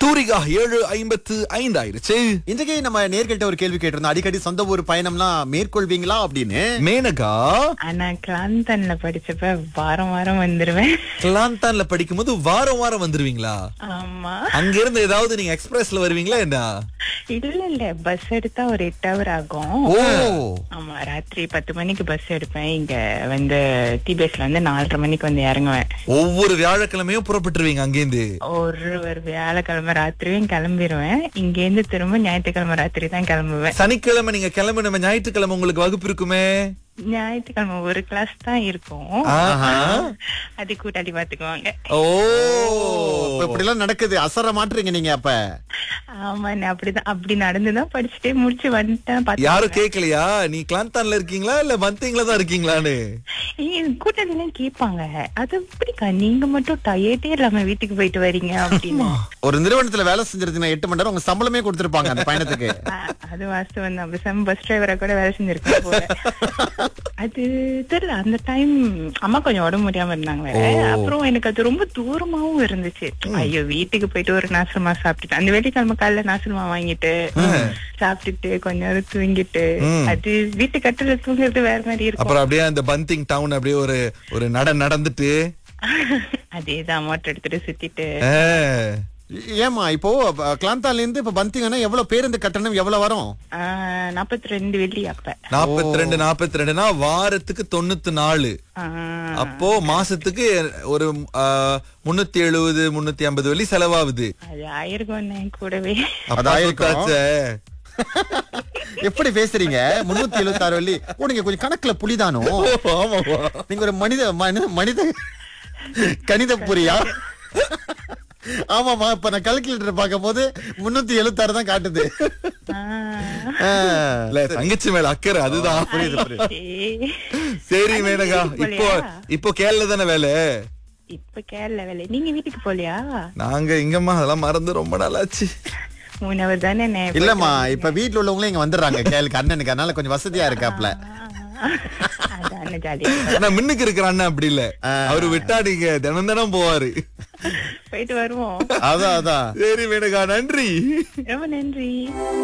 தூரிகா ஏழு ஐம்பத்து ஐந்து ஆயிருச்சு இன்றைக்கு நம்ம நேர்கிட்ட ஒரு கேள்வி கேட்டிருந்தோம் அடிக்கடி சொந்த ஊர் பயணம்லாம் மேற்கொள்வீங்களா அப்படின்னு மேனகா ஆனா கிளாந்தன்ல படிச்சப்ப வாரம் வாரம் வந்துருவேன் கிளாந்தான்ல படிக்கும்போது வாரம் வாரம் வந்துருவீங்களா ஆமா அங்க இருந்து ஏதாவது நீங்க எக்ஸ்பிரஸ்ல வருவீங்களா என்ன இல்ல இல்ல பஸ் எடுத்தா ஒரு எட்டு ஹவர் ஆகும் ஓ ஆமா ராத்திரி பத்து மணிக்கு பஸ் எடுப்பேன் இங்க வந்து டிபிஎஸ்ல வந்து நாலரை மணிக்கு வந்து இறங்குவேன் ஒவ்வொரு வியாழக்கிழமையும் புறப்பட்டுருவீங்க அங்கேருந்து ஒரு ஒரு வியாழக்கிழமை ராத்திரியும் கிளம்பிடுவேன் இங்க இருந்து திரும்ப ஞாயிற்றுக்கிழமை ராத்திரி தான் கிளம்புவேன் சனிக்கிழமை நீங்க கிளம்பு நம்ம ஞாயிற்றுக்கிழமை உங்களுக்கு வகுப்பு இருக்குமே ஞாயிற்றுக்கிழமை ஒரு கிளாஸ் தான் இருக்கும் ஆஹா. அது கூட்டாளி பாத்துக்குவாங்க ஓ இப்ப இப்படி எல்லாம் நடக்குது அசர மாட்டுறீங்க நீங்க அப்ப ஆமா நான் அப்படிதான் அப்படி நடந்துதான் படிச்சுட்டே முடிச்சு வந்துட்டேன் பாத்துக்கோங்க. யாரும் கேட்கலையா நீ கிளாந்தான்ல இருக்கீங்களா இல்ல மந்திங்ல தான் இருக்கீங்களான்னு ஏய், கூட்டாளிலாம் கேட்பாங்க அது எப்படிக்கா நீங்க மட்டும் டயர்டே இல்லாம வீட்டுக்கு போயிட்டு வரீங்க அப்படின்னு ஒரு நிறுவனத்துல வேலை செஞ்சிருந்தீங்கன்னா எட்டு மணி நேரம் உங்க சம்பளமே கொடுத்திருப்பாங்க அந்த பயணத்துக்கு அ- அது வாஸ்தவம் தான் பேசாம பஸ் டிரைவரா கூட வேலை செஞ்சிருக்கேன் போல அது தெரியல அந்த டைம் அம்மா கொஞ்சம் உடம்பு முடியாம இருந்தாங்க வேற அப்புறம் எனக்கு அது ரொம்ப தூரமாவும் இருந்துச்சு ஐயோ வீட்டுக்கு போயிட்டு ஒரு நாசமா சாப்பிட்டுட்டு அந்த வெள்ளிக்கிழமை காலைல நாசமா வாங்கிட்டு சாப்பிட்டுட்டு கொஞ்ச நேரம் தூங்கிட்டு ம். அது வீட்டு கட்டில தூங்குறது வேற மாதிரி இருக்கும் அப்புறம் அப்படியே அந்த பந்திங் டவுன் அப்படியே ஒரு ஒரு நட நடந்துட்டு அதேதான் மோட்டர் எடுத்துட்டு சுத்திட்டு ஆ. ஏமா இப்போ கிளாந்தால இருந்து இப்ப பந்திங்கன்னா எவ்வளவு பேருந்து கட்டணம் எவ்வளவு வரும் நாப்பத்தி ரெண்டு வெள்ளி அப்ப நாப்பத்தி ரெண்டு நாப்பத்தி ரெண்டுனா வாரத்துக்கு தொண்ணூத்தி நாலு ஆஹ் அப்போ மாசத்துக்கு ஒரு முன்னூத்தி எழுபது முன்னூத்தி ஐம்பது வெள்ளி செலவாகுது அது ஆயிருக்கும் கூடவே அது ஆயிருக்கும். சுத்தாச்சே. எப்படி பேசுறீங்க முன்னூத்தி எழுபத்தி ஆறு வள்ளி ஓ நீங்க கொஞ்சம் கணக்குல புலிதானோ ஆமாவா? நீங்க ஒரு மனித மனி- மனித கணித புரியா ஆமாமா இப்ப நான் கால்குலேட்டர் பார்க்கும் போது முன்னூத்தி எழுபத்தாறு தான் காட்டுது ஆஹ் ஆ, இல்ல தங்கச்சி மேல அக்கறை அதுதான் புரியுது புரியுது சரி. சரி அது மேனகா வீட்டுக்கு இப்போ போலையா? இப்போ கேரள தானே வேலை இப்ப கேரள வேலை நீங்க வீட்டுக்கு போலியா நாங்க இங்கம்மா அதெல்லாம் மறந்து ரொம்ப நாளாச்சு மூணவர் தானே நே- இல்லம்மா இப்ப வீட்டுல உள்ளவங்களே இங்க வந்துடுறாங்க கேளுக்கு அண்ணனுக்கு அதனால கொஞ்சம் வசதியா இருக்காப்ல ஆஹ் அதான ஜாலி ஆனா மின்னுக்கு இருக்கிற அண்ணன் அப்படி இல்ல அவரு விட்டா நீங்க தினம் தினம் போவாரு போயிட்டு வருவோம் அதான் அதான் சரி மேனகா நன்றி ரொம்ப நன்றி